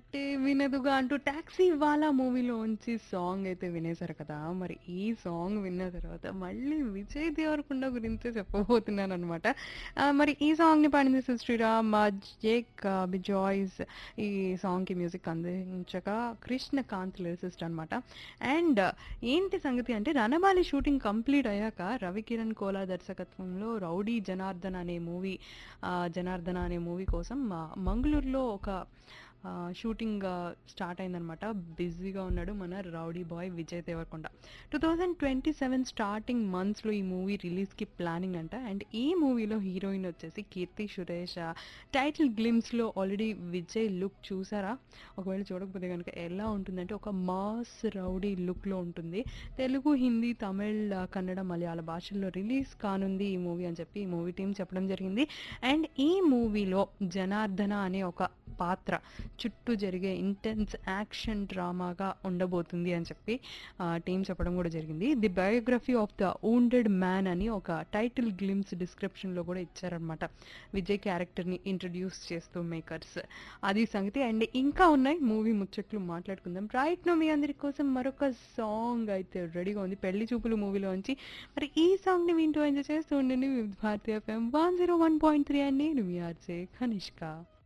అంటే వినదుగా అంటూ టాక్సీ వాలా మూవీలోంచి సాంగ్ అయితే వినేశారు కదా మరి ఈ సాంగ్ విన్న తర్వాత మళ్ళీ విజయ్ దేవరకొండ గురించే చెప్పబోతున్నాను అనమాట మరి ఈ సాంగ్ ని పాడింది శ్రీరామ్ జేక్ బిజాయ్స్ ఈ సాంగ్ కి మ్యూజిక్ అందించగా కృష్ణకాంత్ లిరిసిస్ట్ అనమాట అండ్ ఏంటి సంగతి అంటే రణబాలి షూటింగ్ కంప్లీట్ అయ్యాక రవికిరణ్ కోలా దర్శకత్వంలో రౌడీ జనార్దన్ అనే మూవీ జనార్దన అనే మూవీ కోసం ఆ, మంగళూరులో ఒక ఆ, షూటింగ్ ఆ, స్టార్ట్ అయిందనమాట బిజీగా ఉన్నాడు మన rowdy boy Vijay Deverakonda two thousand twenty seven starting మంత్స్లో ఈ మూవీ రిలీజ్కి ప్లానింగ్ అంట అండ్ ఈ మూవీలో హీరోయిన్ వచ్చేసి కీర్తి సురేష్ ఆ, టైటిల్ గ్లిమ్స్లో ఆల్రెడీ విజయ్ లుక్ చూసారా ఒకవేళ చూడకపోతే కనుక ఎలా ఉంటుందంటే ఒక మాస్ రౌడీ లుక్లో ఉంటుంది తెలుగు హిందీ తమిళ్ ఆ, కన్నడ మలయాళ భాషల్లో రిలీజ్ కానుంది ఈ మూవీ అని చెప్పి ఈ మూవీ టీం చెప్పడం జరిగింది అండ్ ఈ మూవీలో జనార్దన అనే ఒక పాత్ర చుట్టూ జరిగే ఇంటెన్స్ యాక్షన్ డ్రామాగా ఉండబోతుంది అని చెప్పి టీం చెప్పడం కూడా జరిగింది the biography of the wounded man అని ఒక టైటిల్ గ్లిమ్స్ డిస్క్రిప్షన్లో కూడా ఇచ్చారనమాట విజయ్ క్యారెక్టర్ని ఇంట్రడ్యూస్ చేస్తూ మేకర్స్ అది సంగతి అండ్ ఇంకా ఉన్నాయి మూవీ ముచ్చట్లు మాట్లాడుకుందాం రైట్ నో మీ అందరి కోసం మరొక సాంగ్ అయితే రెడీగా ఉంది పెళ్లి చూపులు మూవీలోంచి మరి ఈ సాంగ్ని వింటూ ఎంజాయ్ చేస్తూ ఉండండి వివిధ భారతీయ FM one zero one point three అండి నేను మీ ఆర్జే కనిష్క